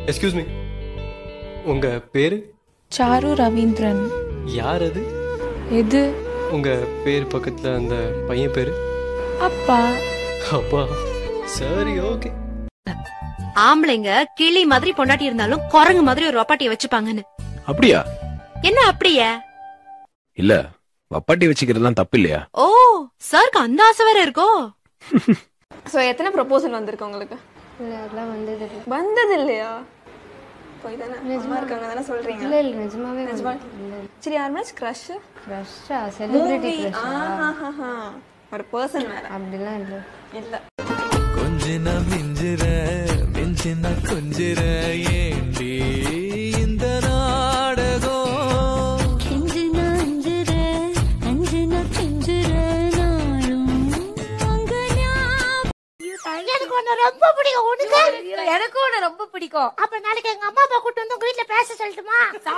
Excuse me உங்க பேரு sir Ravindran யார் அது எது உங்க பேர் பக்கத்துல அந்த பையன் பேரு அப்பா அப்பா சரி ஓகே ஆம்பளைங்க கிளி மாதிரி பொண்டாட்டி இருந்தாலும் குரங்கு மாதிரி ஒரு ரொப்பாட்டிய வச்சுப்பாங்கன்னு அப்படியா என்ன அப்படியே இல்ல வப்பாட்டி வச்சுக்கிறதுலாம் தப்பு இல்லையா ஓ சாருக்கு அந்த ஆசை வேற இருக்கோ ஸோ எத்தனை ப்ரொபோசல் வந்திருக்கு உங்களுக்கு இல்ல அதெல்லாம் வந்தது இல்ல வந்தது இல்லையா போய் தானே அம்மா இருக்காங்க தானே சொல்றீங்க இல்ல இல்ல நிஜமாவே நிஜமா? வந்தது இல்ல சரி யாருமாச்சும் க்ரஷ் க்ரஷ்ஷா செலிபிரிட்டி மூவி க்ரஷ்ஷா ஒரு பர்சன் மேல அப்படிலாம் இல்ல இல்ல கொஞ்சின மிஞ்சிற மிஞ்சின கொஞ்சிற ஏண்டி இந்த நாடகம் எனக்கு உன்னை ரொம்ப பிடிக்கும் உனக்கு எனக்கும் உன்னை ரொம்ப பிடிக்கும் அப்ப நாளைக்கு எங்க அம்மா அப்பா கூட்டு வந்து உங்க வீட்டுல பேச சொல்லட்டுமா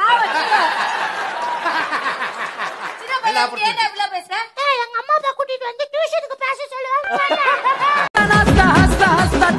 ஏய், எங்க அம்மா அப்பா கூட்டிட்டு வந்து டியூஷனுக்கு பேச சொல்லுவாங்க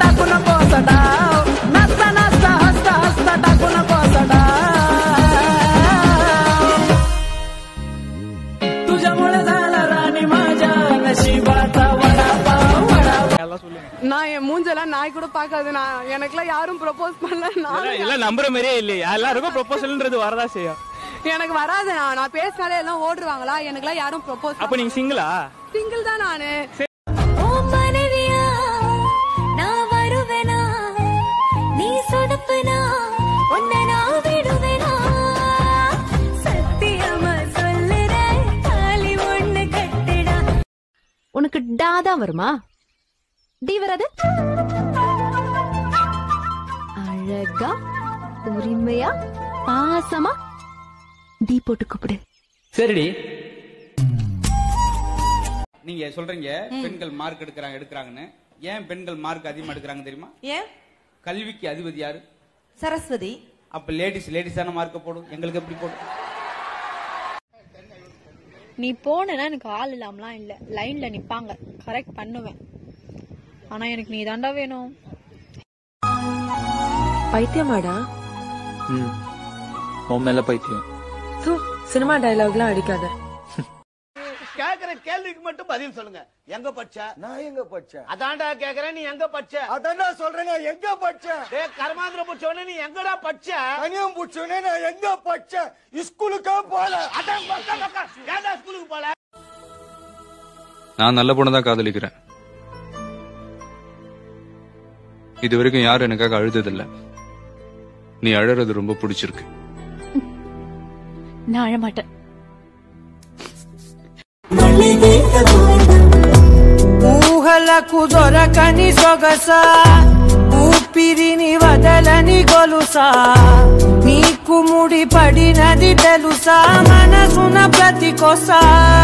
நான் என் மூஞ்செல்லாம் நாய் கூட பார்க்காது நான் எனக்குலாம் யாரும் ப்ரொபோஸ் பண்ணல நான் எல்லாம் நம்புற மாதிரியே இல்லையா எல்லாருக்கும் ப்ரொபோசல்ன்றது வரதா செய்யும் எனக்கு வராது நான் நான் பேசினாலே எல்லாம் ஓடுவாங்களா எனக்குலாம் யாரும் ப்ரொபோஸ் அப்ப நீங்க சிங்கிளா சிங்கிள் தான் நானு நான் வருவேனா நீ சொடுப்புனா உன்னை நான் விடுவேனா சத்தியமா சொல்லுறேன் தாலி ஒண்ணு கட்டுடா உனக்கு டா தான் வருமா டி வராது அழகா உரிமையா பாசமா டி போட்டு கூப்பிடு சரிடி நீங்க சொல்றீங்க பெண்கள் மார்க் எடுக்கிறாங்க எடுக்கிறாங்கன்னு ஏன் பெண்கள் மார்க் அதிகமா எடுக்கிறாங்க தெரியுமா ஏன் கல்விக்கு அதிபதி யாரு சரஸ்வதி அப்ப லேடிஸ் லேடிஸ் தானே மார்க்க போடும் எங்களுக்கு எப்படி போடும் நீ போனா எனக்கு ஆள் இல்லாமலாம் இல்ல லைன்ல நிப்பாங்க கரெக்ட் பண்ணுவேன் ஆனா எனக்கு நீ தாண்டா வேணும் பைத்தியமாடா ம் உன் மேல பைத்தியம் தூ சினிமா டயலாக்லாம் அடிக்காத கேக்குற கேள்விக்கு மட்டும் பதில் சொல்லுங்க எங்க படிச்ச நான் எங்க படிச்சேன் அதான்டா கேக்குறேன் நீ எங்க படிச்ச அதான்டா சொல்றேன் எங்க படிச்ச டேய் கர்மாந்திர புடிச்சவனே நீ எங்கடா படிச்ச தனியம் புடிச்சவனே நான் எங்க படிச்சேன் ஸ்கூலுக்கே போல அதான் பக்கா பக்கா ஏன்டா ஸ்கூலுக்கு போல நான் நல்ல பொண்ணு தான் காதலிக்கிறேன் இது வரைக்கும் யாரும் எனக்காக அழுததில்ல நீ அழறது ரொம்ப பிடிச்சிருக்கு நான் அழமாட்டேன் ఊహలకు దొరకని సొగస ఊపిరిని వదలని గొలుసా నీకు ముడి పడినది తెలుసా మనసున ప్రతి కొసా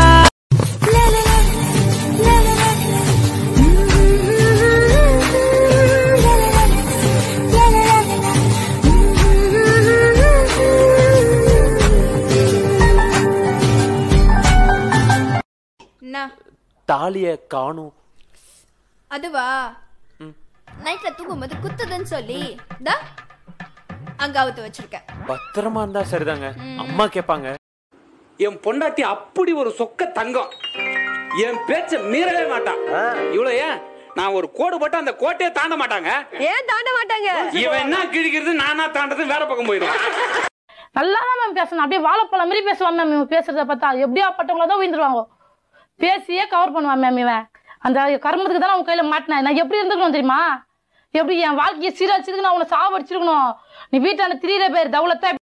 என்ன தாலிய காணும் அதுவா நைட்ல தூங்கும்போது குத்துதுன்னு சொல்லி தா அங்க அவுத்து வச்சிருக்கேன் பத்திரமா இருந்தா சரிதாங்க அம்மா கேப்பாங்க என் பொண்டாட்டி அப்படி ஒரு சொக்க தங்கம் என் பேச்ச மீறவே மாட்டான் இவ்வளவு ஏன் நான் ஒரு கோடு போட்டு அந்த கோட்டையை தாண்ட மாட்டாங்க ஏன் தாண்ட மாட்டாங்க இவன் என்ன கிழிக்கிறது நானா தாண்டது வேற பக்கம் போயிடும் நல்லா தான் மேம் பேசணும் அப்படியே வாழைப்பழம் மாதிரி பேசுவான் மேம் இவன் பேசுறத பார்த்தா எப்படியா பட்டவங்கள தான் விழுந்துருவாங்க பேசியே கவர் பண்ணுவான் மேம் இவன் அந்த கர்மத்துக்கு தான் அவன் கையில மாட்டினேன் நான் எப்படி இருந்துக்கணும் தெரியுமா எப்படி என் வாழ்க்கையை சீரழிச்சிருக்கு நான் உன்னை சாவடிச்சிருக்கணும் நீ வீட்டாண்ட திரியிற பேர் தவளத்தை